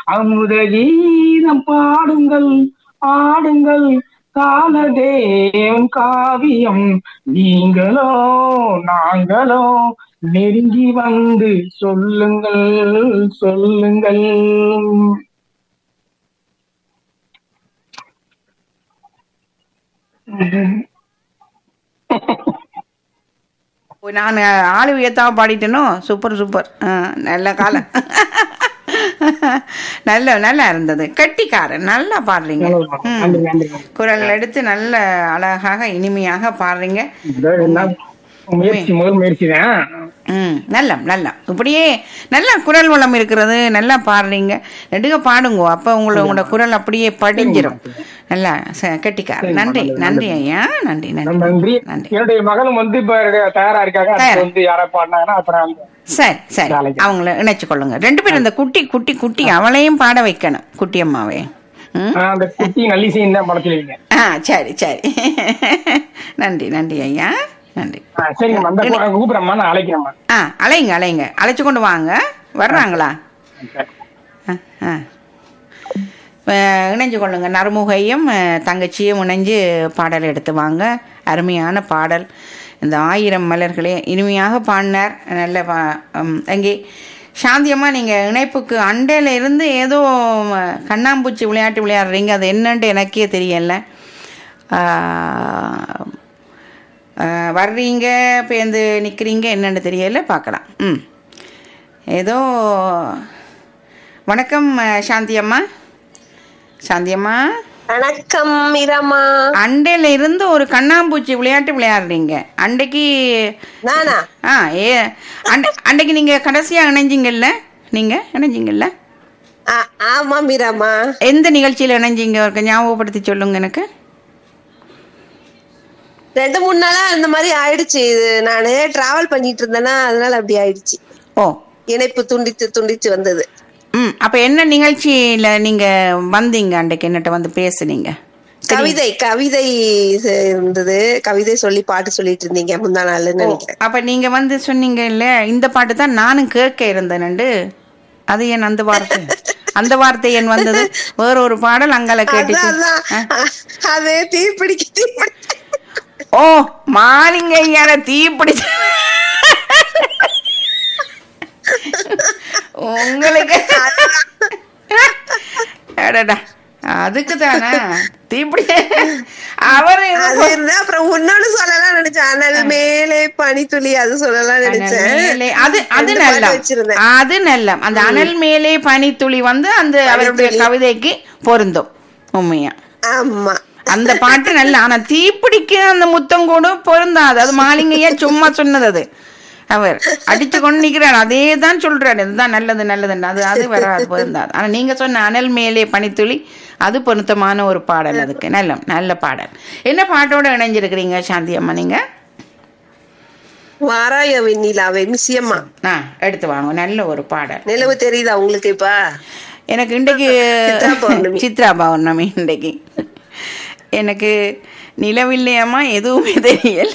அமுத கீதம் பாடுங்கள் ஆடுங்கள் காலதேவன் காவியம் நீங்களோ நாங்களோ நெருங்கி வந்து சொல்லுங்கள் சொல்லுங்கள் நான் ஆளு வியத்தாம பாடிட்டேனோ சூப்பர் சூப்பர் ஆ, நல்ல காலம் நல்ல நல்லா இருந்தது கட்டிக்காரன் நல்லா பாடுறீங்க ம். நன்றி நன்றி குரல் எடுத்து நல்ல அழகாக இனிமையாக பாடுறீங்க இதோ என்ன முயற்சி முதல் முயற்சி தான் ம் நல்லம் நல்லம் இப்படியே நல்ல குரல் வளம் இருக்கிறது நல்லா பாடுறீங்க நெடுக பாடுங்க அப்ப உங்களை உங்களோட குரல் அப்படியே படிஞ்சிரும் நல்லா ச- கெட்டிக்கார நன்றி நன்றி ஐயா நன்றி நன்றி நன்றி நன்றி என்னுடைய மகளும் வந்து இப்ப தயாரா இருக்காங்க தயாரா. அடுத்து வந்து யாரா பாடினாங்கன்னா அப்புறம் வந்து சரி சரி நாளைக்கு. அவங்கள இணைச்சு கொள்ளுங்க ரெண்டு பேரும் இந்த குட்டி குட்டி குட்டி அவளையும் பாட வைக்கணும் குட்டி அம்மாவே ம் ஆஹ் அந்த குட்டி நல்லிசையும் தான் படத்துலீங்க ஆ சரி சரி நன்றி நன்றி ஐயா நன்றி சரிங்கம்மா அந்த கூ- கூப்பிடுறேம்மா நான் அழைக்கிறேம்மா ஆ அலைங்க அலைங்க அழைச்சு கொண்டு வாங்க வர்றாங்களா சரி. ஆ, ஆ. அஹ், இணைஞ்சு கொள்ளுங்க நறுமுகையும் அஹ், தங்கச்சியும் இணைஞ்சு பாடல் எடுத்து வாங்க அருமையான பாடல் இந்த ஆயிரம் மலர்களே இனிமையாக பாடினார் நல்ல பா ம், அங்கே சாந்தியம்மா நீங்கள் இணைப்புக்கு அண்டையில் இருந்து ஏதோ அஹ், கண்ணாம்பூச்சி விளையாட்டு விளையாடுறீங்க அது என்னன்ட்டு எனக்கே தெரியல ஆஹ், ஆஹ், வர்றீங்க பேருந்து நிற்கிறீங்க என்னன்னு தெரியல பார்க்கலாம் ம் ஏதோ வணக்கம் அஹ், சாந்தி அம்மா சாந்தி அம்மா வணக்கம் மீராமா அண்டையில இருந்து ஒரு கண்ணாம்பூச்சி விளையாட்டு விளையாடுறீங்க அன்றைக்கு நானா ஆ ஏ அண்டை அன்றைக்கு நீங்க கடைசியா இணைஞ்சிங்கல்ல நீங்க இணைஞ்சிங்கல்ல ஆ- ஆமா மீராமா எந்த நிகழ்ச்சியில இணைஞ்சிங்க ஒரு ஞாபகப்படுத்தி சொல்லுங்க எனக்கு ரெண்டு மூணு நாளா அந்த மாதிரி ஆயிடுச்சு இது நானு டிராவல் பண்ணிட்டு இருந்தேனா அதனால அப்படி ஆயிடுச்சு ஓ இணைப்பு துண்டித்து துண்டித்து வந்தது ம் அப்ப என்ன நிகழ்ச்சியில நீங்க வந்தீங்க அன்றைக்கு என்னட்ட வந்து பேசுனீங்க கவிதை கவிதை இது இருந்தது கவிதை சொல்லி பாட்டு சொல்லிட்டு இருந்தீங்க முந்தா நாள்னு நினைக்கிறேன் அப்ப நீங்க வந்து சொன்னீங்க இல்ல இந்த பாட்டு தான் நானும் கேட்க இருந்தேன்ண்டு அது என் அந்த வார்த்தை அந்த வார்த்தை என் வந்தது வேற ஒரு பாடல் அங்கால கேட்டுச்சு அதான், அதான். அது தீப்பிடிக்க தீப்பிடிக்க ஓ மாலிங்க ஐயார தீ பிடிச்ச உங்களுக்கு அடடா அதுக்கு தானே தீப்பிடி அவரு அது இருந்தா அப்புறம் இன்னொன்னு சொல்லலாம் நினைச்சேன் அனல் மேலே பனித்துளி அது சொல்லலாம் அனல் நினைச்சேன் மேலே அது அது ரெண்டு நல்ல பாட்டு வச்சிருந்தேன் அது நல்ல அந்த அனல் மேலே பனித்துளி வந்து அந்த அவருடைய கவிதைக்கு பொருந்தும் உண்மையா ஆமா அந்த பாட்டு நல்ல ஆனா தீப்பிடிக்க அந்த முத்தம் கூட பொருந்தாது அது மாலிங்கையா சும்மா சொன்னது அது அவர் அடிச்சு கொண்டு நிக்கிறார் அதே தான் சொல்றாரு இதுதான் நல்லது நல்லதுன்னு அது அது வராது பொருந்தாது ஆனா நீங்க சொன்ன அனல் மேலே பனித்துளி அது பொருத்தமான ஒரு பாடல் அதுக்கு நல்ல நல்ல பாடல் என்ன பாட்டோட இணைஞ்சிருக்கிறீங்க சாந்தி அம்மா நீங்க வாராய வெண்ணிலாவே மிசியம்மா ஆ எடுத்து வாங்க நல்ல ஒரு பாடல் நிலவு தெரியுதா உங்களுக்கு இப்ப எனக்கு இன்றைக்கு சித்ரா பௌர்ணமி. சித்ரா பௌர்ணமி இன்றைக்கு எனக்கு நிலவில்லையம்மா எதுவுமே தெரியல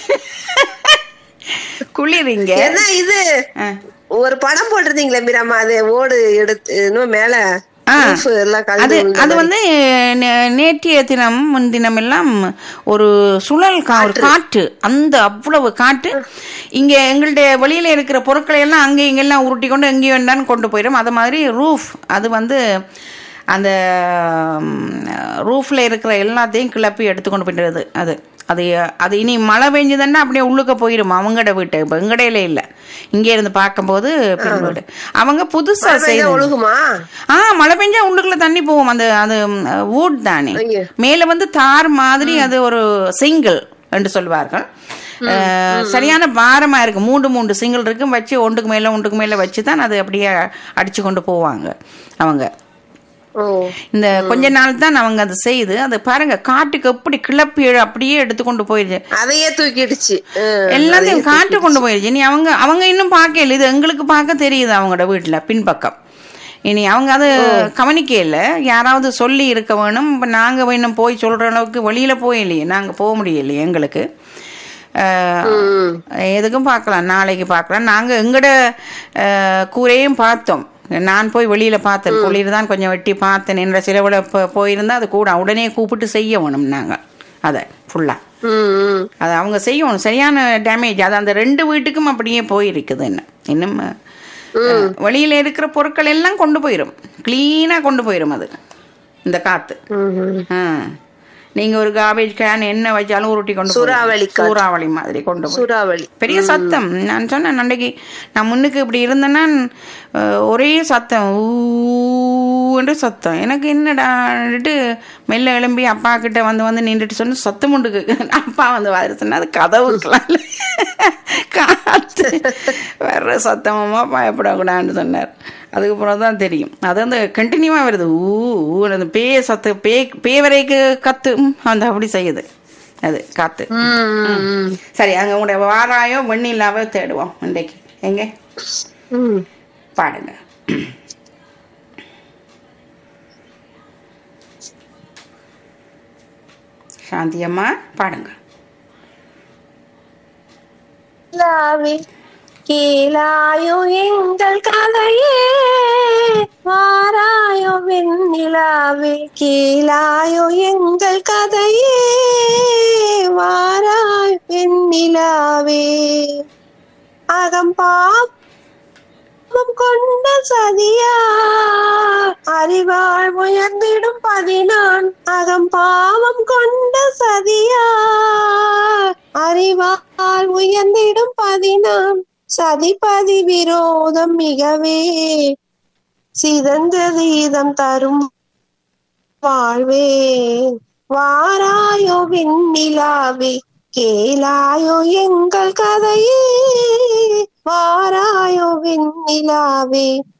குளிரிங்க ஏன்னா இது ஆ. ஒரு படம் போட்டிருந்தீங்களே மீராமா அது ஓடு எடுத்து இன்னும் மேல ஆ. roof எல்லாம் அது கலந்து விழுந்த அது மாதிரி. வந்து நே- நேற்றைய தினம் முன்தினம் எல்லாம் ஒரு சுழல் கா ஒரு காற்று அந்த அவ்வளவு காற்று இங்க எங்கள்ட்ட வெளியில இருக்கிற பொருட்களை எல்லாம் அங்கே இங்கெல்லாம் உருட்டி கொண்டு எங்கேயும் வேண்டான்னு கொண்டு போயிடும் அது மாதிரி ரூஃப் அது வந்து அந்த ரூஃப்ல இருக்கிற எல்லாத்தையும் கிளப்பி எடுத்து கொண்டு போயிடுறது அது அது அது இனி மழை பெஞ்சதுன்னா அப்படியே உள்ளுக்க போயிடும் அவங்கட வீட்டு இப்போ எங்கடையில இல்லை இங்கே இருந்து பார்க்கும்போது பெண் வீடு அவங்க புதுசா மழை பெய்தா செய்து ஒழுகுமா ஆ மழை பெஞ்சா உள்ளுக்குள்ள தண்ணி போகும் அந்த அது வூட் தானே ஐயோ. மேல வந்து தார் மாதிரி அது ஒரு சிங்கிள் என்று சொல்வார்கள் அஹ், சரியான பாரமா இருக்கு மூன்று மூன்று சிங்கிள் இருக்கும் வச்சு ஒன்றுக்கு மேல ஒன்றுக்கு மேல வச்சு தான் அது அப்படியே அடிச்சு கொண்டு போவாங்க அவங்க ஓ இந்த கொஞ்ச நாள் தான் அவங்க அதை செய்து அது பாருங்க காட்டுக்கு எப்படி கிளப்பி அப்படியே எடுத்துக்கொண்டு போயிடுச்சு அதையே தூக்கிடுச்சு ம், எல்லாத்தையும் காட்டு கொண்டு போயிடுச்சு இனி அவங்க அவங்க இன்னும் பார்க்கல இது எங்களுக்கு பார்க்க தெரியுது அவங்களோட வீட்டுல பின்பக்கம் இனி அவங்க அது கவனிக்கல யாராவது சொல்லி இருக்க வேணும் இப்போ நாங்க வேணும் போய் சொல்ற அளவுக்கு வெளியில போயிலையே நாங்க போக முடியலையே எங்களுக்கு அஹ், ம். எதுக்கும் பார்க்கலாம் நாளைக்கு பார்க்கலாம் நாங்க எங்கட அஹ், கூரையும் பார்த்தோம் நான் போய் வெளியில பார்த்தேன் குளிர் தான் கொஞ்சம் வெட்டி பார்த்தேன் என்ற சிலவிட போயிருந்தா அது கூட உடனே கூப்பிட்டு செய்ய வேணும் நாங்க அதை ஃபுல்லா ம், ம். அது அவங்க செய்யணும் சரியான டேமேஜ் அது அந்த ரெண்டு வீட்டுக்கும் அப்படியே போயிருக்குது என்ன இன்னும் அஹ், வெளியில இருக்கிற பொருட்கள் எல்லாம் கொண்டு போயிடும் கிளீனா கொண்டு போயிடும் அது இந்த காத்து ம், ம். ஆ. நீங்க ஒரு காபேஜ் கேன் என்ன வச்சாலும் உருட்டி கொண்டு போயிடும். சூறாவளி காத்து. சூறாவளி மாதிரி கொண்டு போய் சூறாவளி பெரிய சத்தம் நான் சொன்னேன் அன்றைக்கு நான் முன்னுக்கு இப்படி இருந்தேன்னா அஹ், ஒரே சத்தம் ஊன்று சத்தம் எனக்கு என்னடான்ட்டு மெல்ல எழும்பி அப்பா கிட்ட வந்து வந்து நின்றுட்டு சொன்ன சத்தம் உண்டு அப்பா வந்து வாரி சொன்னா அது கதவுக்கலாம் காத்து வர்ற சத்தமமா பயப்படக்கூடாதுன்னு சொன்னார் அதுக்கப்புறம் தான் தெரியும் அது வந்து கண்டினியூவா வருது ஊ ஊ அந்த பே சத்து பே பேவரைக்கு கத்து ம், அந்த அப்படி செய்யுது அது காத்து ம், ம், ம். சரி அங்க உங்களுடைய வாராயோ வெண்ணிலாவோ தேடுவோம் இன்றைக்கு எங்க ம். பாடுங்க சாந்தி அம்மா பாடுங்க நிலாவே கேளாயோ எங்கள் கதையே வாராயோ வெண்ணிலாவே கேளாயோ எங்கள் கதையே வாராய் வெண்ணிலாவே அகம்பாவம் கொண்ட சதியா அறிவாள் உயர்ந்திடும் பதினான் அகம்பாவம் கொண்ட சதியா அறிவால் உயர்ந்திடும் பதினான் சதிபதி விரோதம் மிகவே சிதந்த தீதம் தரும் வாழ்வே வாராயோ வெண்ணிலாவே கேளாயோ எங்கள் கதையே வாராயோ வெண்ணிலாவே